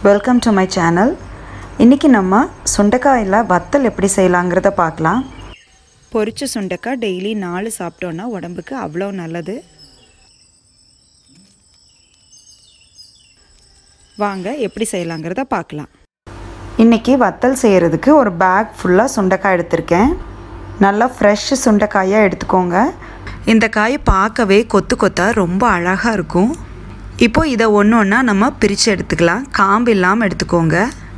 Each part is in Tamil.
வெல்கம் டு மை சேனல் இன்றைக்கி நம்ம சுண்டைக்காயில் வத்தல் எப்படி செய்யலாங்கிறத பார்க்கலாம் பொரிச்ச சுண்டைக்காய் டெய்லி நாலு சாப்பிட்டோன்னா உடம்புக்கு அவ்வளோ நல்லது வாங்க எப்படி செய்யலாங்கிறத பார்க்கலாம் இன்றைக்கி வத்தல் செய்கிறதுக்கு ஒரு பேக் ஃபுல்லாக சுண்டைக்காய் எடுத்திருக்கேன் நல்லா ஃப்ரெஷ் சுண்டைக்காயாக எடுத்துக்கோங்க இந்த காய் பார்க்கவே கொத்து கொத்தாக ரொம்ப அழகாக இருக்கும் இப்போ இதை ஒன்று ஒன்றா நம்ம பிரித்து எடுத்துக்கலாம் காம்பு இல்லாமல் எடுத்துக்கோங்க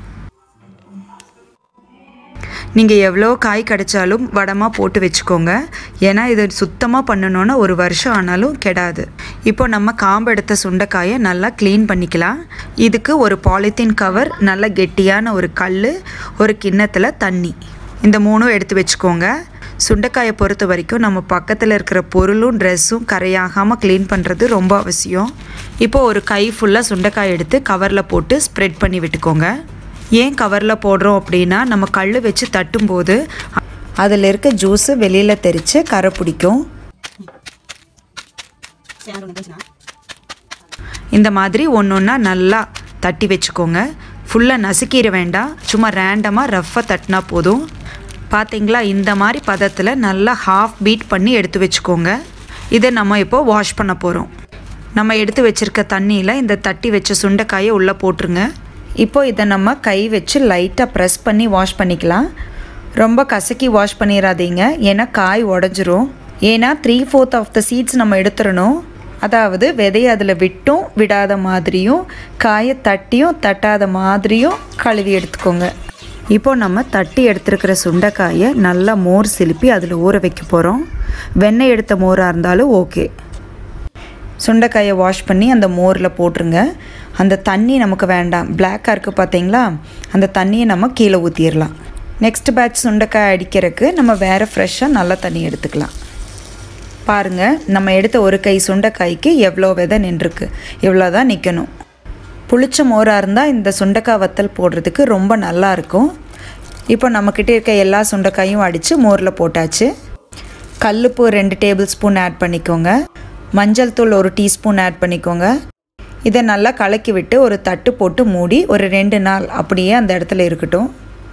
நீங்கள் எவ்வளோ காய் கிடைச்சாலும் வடமாக போட்டு வச்சுக்கோங்க ஏன்னா இதை சுத்தமாக பண்ணணுன்னா ஒரு வருஷம் ஆனாலும் கெடாது இப்போ நம்ம காம்பு எடுத்த சுண்டைக்காயை நல்லா க்ளீன் பண்ணிக்கலாம் இதுக்கு ஒரு பாலித்தீன் கவர் நல்ல கெட்டியான ஒரு கல் ஒரு கிண்ணத்தில் தண்ணி இந்த மூணும் எடுத்து வச்சுக்கோங்க சுண்டைக்காயை பொறுத்த வரைக்கும் நம்ம பக்கத்தில் இருக்கிற பொருளும் ட்ரெஸ்ஸும் கரையாகாமல் க்ளீன் பண்ணுறது ரொம்ப அவசியம் இப்போ ஒரு கை ஃபுல்லாக சுண்டைக்காய் எடுத்து கவரில் போட்டு ஸ்ப்ரெட் பண்ணி விட்டுக்கோங்க ஏன் கவரில் போடுறோம் அப்படின்னா நம்ம கல் வச்சு தட்டும்போது அதில் இருக்க ஜூஸு வெளியில் தெரித்து கரை பிடிக்கும் இந்த மாதிரி ஒன்று ஒன்றா நல்லா தட்டி வச்சுக்கோங்க ஃபுல்லாக நசுக்கிட வேண்டாம் சும்மா ரேண்டமாக ரஃப்பாக தட்டினா போதும் பார்த்தீங்களா இந்த மாதிரி பதத்தில் நல்லா ஹாஃப் பீட் பண்ணி எடுத்து வச்சுக்கோங்க இதை நம்ம இப்போது வாஷ் பண்ண போகிறோம் நம்ம எடுத்து வச்சுருக்க தண்ணியில் இந்த தட்டி வச்ச சுண்டைக்காயை உள்ளே போட்டுருங்க இப்போ இதை நம்ம கை வச்சு லைட்டாக ப்ரெஸ் பண்ணி வாஷ் பண்ணிக்கலாம் ரொம்ப கசக்கி வாஷ் பண்ணிடாதீங்க ஏன்னா காய் உடஞ்சிரும் ஏன்னா three fourth of the seeds நம்ம எடுத்துடணும் அதாவது விதையை அதில் விட்டும் விடாத மாதிரியும் காயை தட்டியும் தட்டாத மாதிரியும் கழுவி எடுத்துக்கோங்க இப்போ நம்ம தட்டி எடுத்துருக்கிற சுண்டைக்காயை நல்லா மோர் சிலுப்பி அதில் ஊற வைக்க போகிறோம் வெண்ணெய் எடுத்த மோராக இருந்தாலும் ஓகே சுண்டைக்காயை வாஷ் பண்ணி அந்த மோரில் போட்டுருங்க அந்த தண்ணி நமக்கு வேண்டாம் பிளாக்காக இருக்குது பார்த்தீங்களா அந்த தண்ணியை நம்ம கீழே ஊற்றிடலாம் நெக்ஸ்ட் பேட்ச் சுண்டைக்காய் அடிக்கிறதுக்கு நம்ம வேறு ஃப்ரெஷ்ஷாக நல்ல தண்ணி எடுத்துக்கலாம் பாருங்கள் நம்ம எடுத்த ஒரு கை சுண்டைக்காய்க்கு எவ்வளோ விதை நின்றுருக்கு இவ்வளோ தான் நிற்கணும் புளிச்ச மோராக இருந்தால் இந்த சுண்டைக்காய் வத்தல் போடுறதுக்கு ரொம்ப நல்லா இருக்கும் இப்போ நம்மக்கிட்ட இருக்க எல்லா சுண்டைக்காயும் அடித்து மோரில் போட்டாச்சு கல்லுப்பு ரெண்டு டேபிள் ஸ்பூன் ஆட் பண்ணிக்கோங்க மஞ்சள் தூள் ஒரு டீஸ்பூன் ஆட் பண்ணிக்கோங்க இதை நல்லா கலக்கி விட்டு ஒரு தட்டு போட்டு மூடி ஒரு ரெண்டு நாள் அப்படியே அந்த இடத்துல இருக்கட்டும்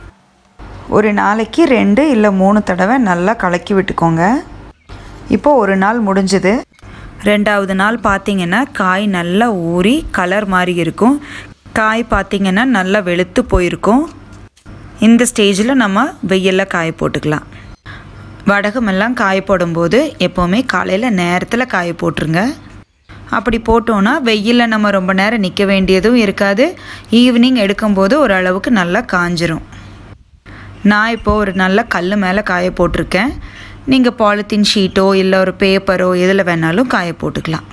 ஒரு நாளைக்கு ரெண்டு இல்லை மூணு தடவை நல்லா கலக்கி விட்டுக்கோங்க இப்போது ஒரு நாள் முடிஞ்சுது ரெண்டாவது நாள் பார்த்தீங்கன்னா காய் நல்லா ஊறி கலர் மாதிரி இருக்கும் காய் பார்த்தீங்கன்னா நல்லா வெளுத்து போயிருக்கும் இந்த ஸ்டேஜில் நம்ம வெயிலில் காய போட்டுக்கலாம் வடகமெல்லாம் காய போடும்போது எப்போவுமே காலையில் நேரத்தில் காய போட்டுருங்க அப்படி போட்டோன்னா வெயிலில் நம்ம ரொம்ப நேரம் நிற்க வேண்டியதும் இருக்காது ஈவினிங் எடுக்கும்போது ஓரளவுக்கு நல்லா காஞ்சிரும் நான் இப்போது ஒரு நல்ல கல் மேலே காய போட்டிருக்கேன் நீங்கள் பாலித்தீன் ஷீட்டோ இல்லை ஒரு பேப்பரோ எதில் வேணாலும் காய போட்டுக்கலாம்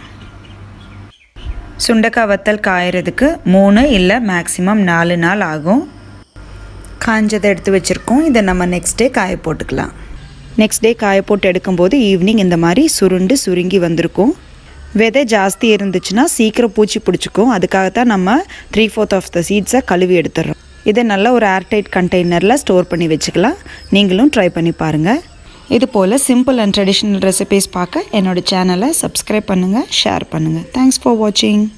சுண்டைக்காய் வத்தல் காயறதுக்கு மூணு இல்லை மேக்ஸிமம் நாலு நாள் ஆகும் காஞ்சதை எடுத்து வச்சுருக்கோம் இதை நம்ம நெக்ஸ்ட் டே காய போட்டுக்கலாம் நெக்ஸ்ட் டே காய போட்டு எடுக்கும்போது ஈவினிங் இந்த மாதிரி சுருண்டு சுருங்கி வந்திருக்கும் விதை ஜாஸ்தி இருந்துச்சுன்னா சீக்கிரம் பூச்சி பிடிச்சிக்கும் அதுக்காக தான் நம்ம த்ரீ ஃபோர்த் ஆஃப் த சீட்ஸை கழுவி எடுத்துடுறோம் இதை நல்லா ஒரு ஏர்டைட் கண்டெய்னரில் ஸ்டோர் பண்ணி வச்சுக்கலாம் நீங்களும் ட்ரை பண்ணி பாருங்கள் இது போல் சிம்பிள் அண்ட் ட்ரெடிஷ்னல் ரெசிபீஸ் பார்க்க என்னோடய சேனலை சப்ஸ்கிரைப் பண்ணுங்கள் ஷேர் பண்ணுங்கள் தேங்க்ஸ் ஃபார் வாட்சிங்